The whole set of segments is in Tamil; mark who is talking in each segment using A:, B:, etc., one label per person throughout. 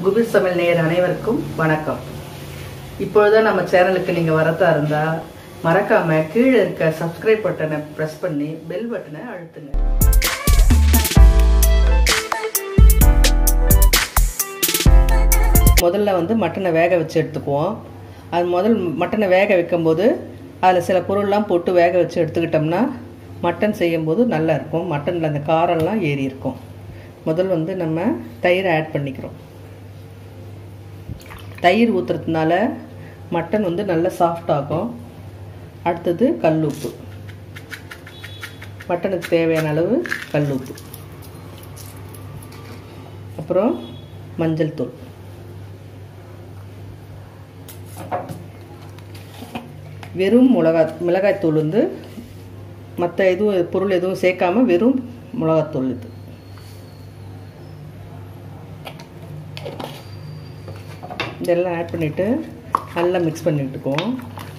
A: குபிர் சமையல் நேயர் அனைவருக்கும் வணக்கம் இப்பொழுதுதான் நம்ம சேனலுக்கு நீங்கள் வரதா இருந்தால் மறக்காம கீழே இருக்க சப்ஸ்கிரைப் பட்டனை ப்ரெஸ் பண்ணி பெல் பட்டனை அழுத்துங்க முதல்ல வந்து மட்டனை வேக வச்சு எடுத்துக்குவோம் அது முதல் மட்டனை வேக வைக்கும்போது அதில் சில பொருள்லாம் போட்டு வேக வச்சு எடுத்துக்கிட்டோம்னா மட்டன் செய்யும்போது நல்லா இருக்கும் மட்டனில் அந்த காரம்லாம் ஏறி இருக்கும் முதல் வந்து நம்ம தயிரை ஆட் பண்ணிக்கிறோம் தயிர் ஊற்றுறதுனால மட்டன் வந்து நல்லா சாஃப்ட் ஆகும் அடுத்தது கல் உப்பு மட்டனுக்கு தேவையான அளவு கல் உப்பு அப்புறம் மஞ்சள் தூள் வெறும் மிளகா மிளகாய்த்தூள் வந்து மற்ற எதுவும் பொருள் எதுவும் சேர்க்காம வெறும் மிளகாத்தூள் இது இதெல்லாம் ஆட் பண்ணிவிட்டு நல்லா மிக்ஸ் பண்ணிட்டுக்குவோம்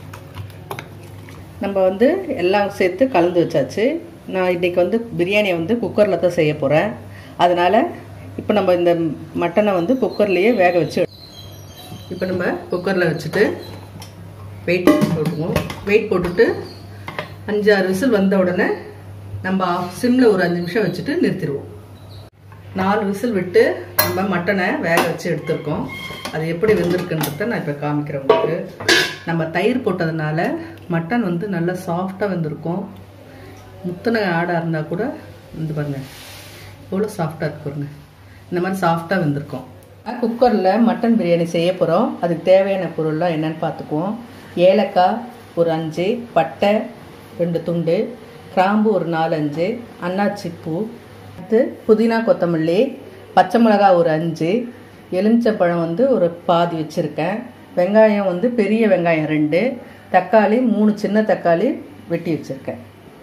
A: நம்ம வந்து எல்லாம் சேர்த்து கலந்து வச்சாச்சு நான் இன்றைக்கி வந்து பிரியாணியை வந்து குக்கரில் தான் செய்ய போகிறேன் அதனால் இப்போ நம்ம இந்த மட்டனை வந்து குக்கர்லேயே வேக வச்சு இப்போ நம்ம குக்கரில் வச்சுட்டு வெயிட் போட்டுக்குவோம் வெயிட் போட்டுட்டு அஞ்சு ஆறு விசில் வந்த உடனே நம்ம சிம்மில் ஒரு அஞ்சு நிமிஷம் வச்சுட்டு நிறுத்திடுவோம் நாலு விசில் விட்டு நம்ம மட்டனை வேக வச்சு எடுத்திருக்கோம் அது எப்படி வெந்திருக்குன்றத நான் இப்போ காமிக்கிறேன் உங்களுக்கு நம்ம தயிர் போட்டதுனால மட்டன் வந்து நல்லா சாஃப்டாக வெந்திருக்கும் முத்தனை ஆடாக இருந்தால் கூட வந்து பாருங்க எவ்வளோ சாஃப்டாக இருக்கு பாருங்க இந்த மாதிரி சாஃப்டாக வெந்திருக்கும் குக்கரில் மட்டன் பிரியாணி செய்ய போகிறோம் அதுக்கு தேவையான பொருள்லாம் என்னென்னு பார்த்துக்குவோம் ஏலக்காய் ஒரு அஞ்சு பட்டை ரெண்டு துண்டு கிராம்பு ஒரு நாலஞ்சு அன்னாச்சி பூ அடுத்து புதினா கொத்தமல்லி பச்சை மிளகா ஒரு அஞ்சு எலுமிச்சப்பழம் வந்து ஒரு பாதி வச்சுருக்கேன் வெங்காயம் வந்து பெரிய வெங்காயம் ரெண்டு தக்காளி மூணு சின்ன தக்காளி வெட்டி வச்சுருக்கேன்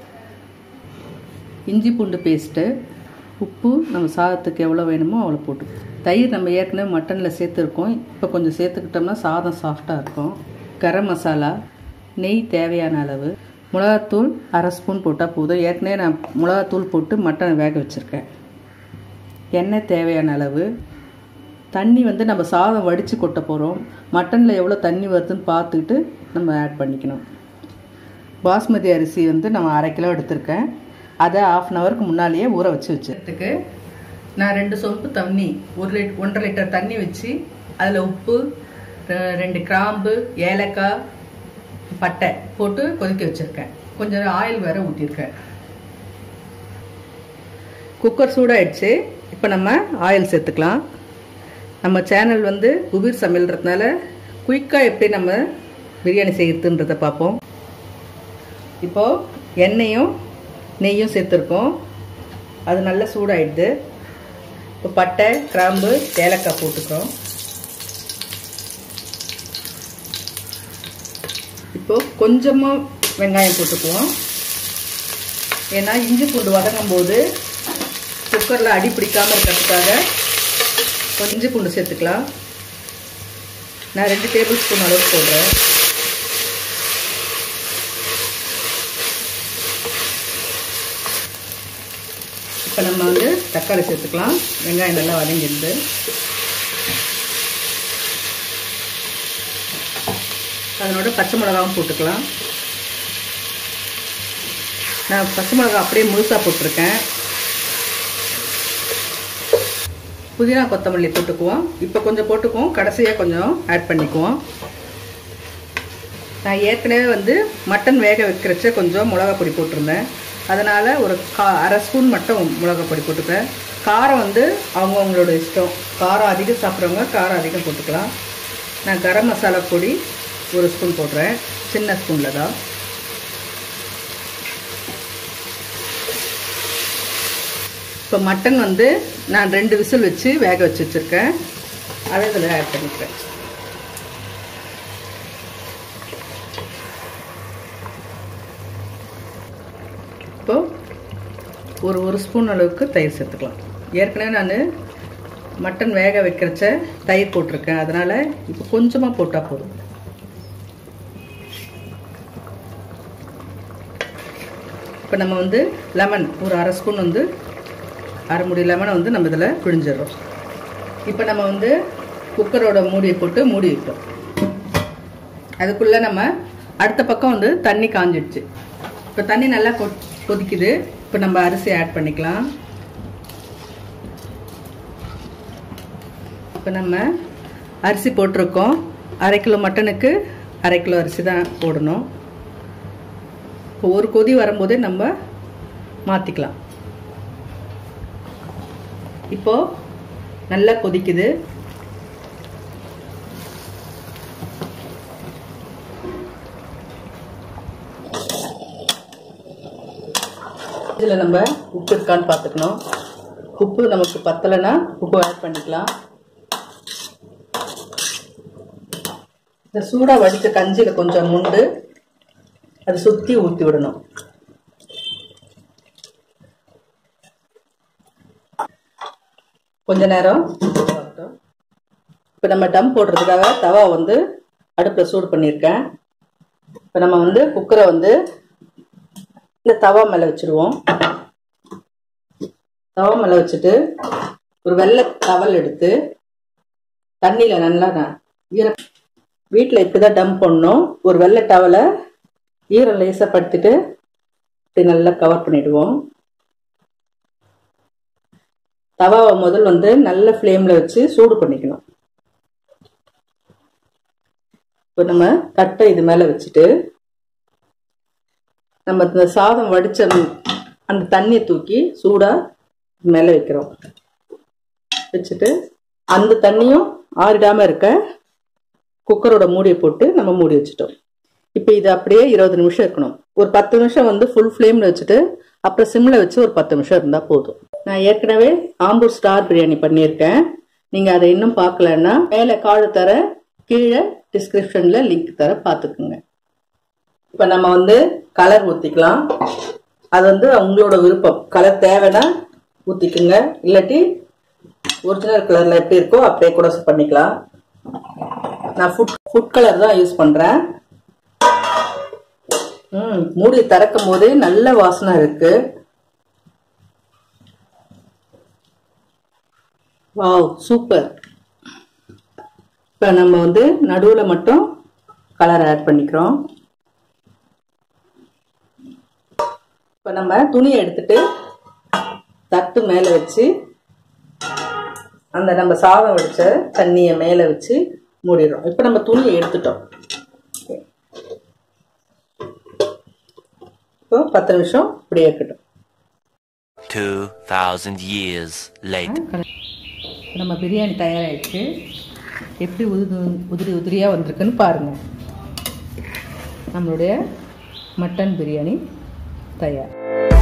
A: இஞ்சி பூண்டு பேஸ்ட்டு உப்பு நம்ம சாதத்துக்கு எவ்வளோ வேணுமோ அவ்வளோ போட்டு தயிர் நம்ம ஏற்கனவே மட்டனில் சேர்த்துருக்கோம் இப்போ கொஞ்சம் சேர்த்துக்கிட்டோம்னா சாதம் சாஃப்டாக இருக்கும் கரம் மசாலா நெய் தேவையான அளவு மிளகாத்தூள் அரை ஸ்பூன் போட்டால் போதும் ஏற்கனவே நான் மிளகாத்தூள் போட்டு மட்டனை வேக வச்சுருக்கேன் எண்ணெய் தேவையான அளவு தண்ணி வந்து நம்ம சாதம் வடித்து கொட்ட போகிறோம் மட்டனில் எவ்வளோ தண்ணி வருதுன்னு பார்த்துக்கிட்டு நம்ம ஆட் பண்ணிக்கணும் பாஸ்மதி அரிசி வந்து நம்ம அரை கிலோ எடுத்திருக்கேன் அதை ஆஃப் அன் ஹவருக்கு முன்னாலேயே ஊற வச்சு வச்சுறதுக்கு நான் ரெண்டு சொம்பு தண்ணி ஒரு லிட் ஒன்றரை லிட்டர் தண்ணி வச்சு அதில் உப்பு ரெண்டு கிராம்பு ஏலக்காய் பட்டை போட்டு கொதிக்க வச்சுருக்கேன் கொஞ்சம் ஆயில் வேற ஊற்றிருக்கேன் குக்கர் சூடாயிடுச்சு இப்போ நம்ம ஆயில் சேர்த்துக்கலாம் நம்ம சேனல் வந்து குபீர் சமையல்ன்றதுனால குயிக்காக எப்படி நம்ம பிரியாணி செய்யறதுன்றதை பார்ப்போம் இப்போது எண்ணெயும் நெய்யும் சேர்த்துருக்கோம் அது நல்லா சூடாயிடுது இப்போ பட்டை கிராம்பு ஏலக்காய் போட்டுக்கிறோம் இப்போது கொஞ்சமாக வெங்காயம் போட்டுக்குவோம் ஏன்னா இஞ்சி பூண்டு வதங்கும் போது குக்கரில் அடி பிடிக்காமல் இருக்கிறதுக்காக கொஞ்சம் இஞ்சி பூண்டு சேர்த்துக்கலாம் நான் ரெண்டு டேபிள் ஸ்பூன் அளவுக்கு போடுறேன் இப்போ நம்ம வந்து தக்காளி சேர்த்துக்கலாம் வெங்காயம் நல்லா வதங்கிடுது அதனோட பச்சை மிளகாவும் போட்டுக்கலாம் நான் பச்சை மிளகா அப்படியே முழுசாக போட்டிருக்கேன் புதினா கொத்தமல்லி போட்டுக்குவோம் இப்போ கொஞ்சம் போட்டுக்குவோம் கடைசியாக கொஞ்சம் ஆட் பண்ணிக்குவோம் நான் ஏற்கனவே வந்து மட்டன் வேக வைக்கிறச்ச கொஞ்சம் மிளகா பொடி போட்டிருந்தேன் அதனால் ஒரு கா அரை ஸ்பூன் மட்டும் மிளகா பொடி போட்டுக்கிறேன் காரம் வந்து அவங்கவுங்களோட இஷ்டம் காரம் அதிகம் சாப்பிட்றவங்க காரம் அதிகம் போட்டுக்கலாம் நான் கரம் மசாலா பொடி ஒரு ஸ்பூன் போடுறேன் சின்ன ஸ்பூனில் தான் இப்போ மட்டன் வந்து நான் ரெண்டு விசில் வச்சு வேக வச்சு வச்சுருக்கேன் அதை இதில் ஆட் பண்ணிக்கிறேன் இப்போ ஒரு ஒரு ஸ்பூன் அளவுக்கு தயிர் சேர்த்துக்கலாம் ஏற்கனவே நான் மட்டன் வேக வைக்கிறச்ச தயிர் போட்டிருக்கேன் அதனால் இப்போ கொஞ்சமாக போட்டால் போதும் இப்போ நம்ம வந்து லெமன் ஒரு அரை ஸ்பூன் வந்து அரை முடி லெமனை வந்து நம்ம இதில் பிழிஞ்சிடுறோம் இப்போ நம்ம வந்து குக்கரோட மூடியை போட்டு மூடி வைப்போம் அதுக்குள்ளே நம்ம அடுத்த பக்கம் வந்து தண்ணி காஞ்சிடுச்சு இப்போ தண்ணி நல்லா கொ கொதிக்குது இப்போ நம்ம அரிசி ஆட் பண்ணிக்கலாம் இப்போ நம்ம அரிசி போட்டிருக்கோம் அரை கிலோ மட்டனுக்கு அரை கிலோ அரிசி தான் போடணும் இப்போ ஒரு கொதி வரும்போதே நம்ம மாற்றிக்கலாம் இப்போ நல்லா கொதிக்குது இதில் நம்ம உப்பு இருக்கான்னு பார்த்துக்கணும் உப்பு நமக்கு பத்தலைன்னா உப்பு ஆட் பண்ணிக்கலாம் இந்த சூடாக வடித்த கஞ்சியில் கொஞ்சம் முண்டு அதை சுற்றி ஊற்றி விடணும் கொஞ்ச நேரம் இப்போ நம்ம டம் போடுறதுக்காக தவா வந்து அடுப்பில் சூடு பண்ணியிருக்கேன் இப்போ நம்ம வந்து குக்கரை வந்து இந்த தவா மேலே வச்சுருவோம் தவா மேலே வச்சுட்டு ஒரு வெள்ளை டவல் எடுத்து தண்ணியில் நல்லா ஈர வீட்டில் இப்படி தான் டம் பண்ணணும் ஒரு வெள்ளை டவலை ஈரம் லேசாக படுத்திட்டு இப்படி நல்லா கவர் பண்ணிடுவோம் தவாவை முதல் வந்து நல்ல ஃப்ளேமில் வச்சு சூடு பண்ணிக்கணும் இப்போ நம்ம தட்டை இது மேலே வச்சுட்டு நம்ம இந்த சாதம் வடித்த அந்த தண்ணியை தூக்கி சூடாக மேலே வைக்கிறோம் வச்சுட்டு அந்த தண்ணியும் ஆறிடாமல் இருக்க குக்கரோட மூடியை போட்டு நம்ம மூடி வச்சுட்டோம் இப்போ இது அப்படியே இருபது நிமிஷம் இருக்கணும் ஒரு பத்து நிமிஷம் வந்து ஃபுல் ஃப்ளேமில் வச்சுட்டு அப்புறம் சிம்மில் வச்சு ஒரு பத்து நிமிஷம் இருந்தால் போதும் நான் ஏற்கனவே ஆம்பூர் ஸ்டார் பிரியாணி பண்ணியிருக்கேன் நீங்கள் அதை இன்னும் பார்க்கலன்னா மேலே காடு தர கீழே டிஸ்கிரிப்ஷனில் லிங்க் தர பார்த்துக்குங்க இப்போ நம்ம வந்து கலர் ஊற்றிக்கலாம் அது வந்து உங்களோட விருப்பம் கலர் தேவைன்னா ஊற்றிக்குங்க இல்லாட்டி ஒரிஜினல் கலரில் எப்படி இருக்கோ அப்படியே கூட பண்ணிக்கலாம் நான் ஃபுட் ஃபுட் கலர் தான் யூஸ் பண்ணுறேன் ம் மூடி திறக்கும் போதே நல்ல வாசனை இருக்கு வாவ் சூப்பர் இப்போ நம்ம வந்து நடுவில் மட்டும் கலர் ஆட் பண்ணிக்கிறோம் இப்போ நம்ம துணியை எடுத்துட்டு தட்டு மேலே வச்சு அந்த நம்ம சாதம் வடிச்ச தண்ணியை மேலே வச்சு மூடிடுறோம் இப்போ நம்ம துணியை எடுத்துட்டோம் இப்போ பத்து நிமிஷம் இப்படியே இருக்கட்டும்
B: 2000 years later.
A: நம்ம பிரியாணி தயாராகிடுச்சு எப்படி உதிரி உதிரி உதிரியாக வந்திருக்குன்னு பாருங்கள் நம்மளுடைய மட்டன் பிரியாணி தயார்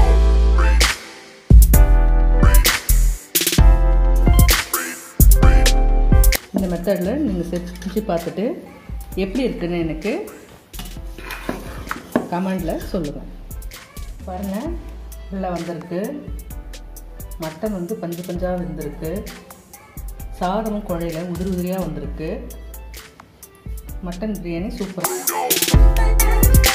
A: இந்த மெத்தடில் நீங்கள் செஞ்சு பார்த்துட்டு எப்படி இருக்குன்னு எனக்கு கமெண்டில் சொல்லுங்கள் பாருங்கள் உள்ளே வந்திருக்கு மட்டன் வந்து பஞ்சு பஞ்சாக வெந்திருக்கு சாதமும் குழையில உதிரி உதிரியாக வந்திருக்கு மட்டன் பிரியாணி சூப்பராக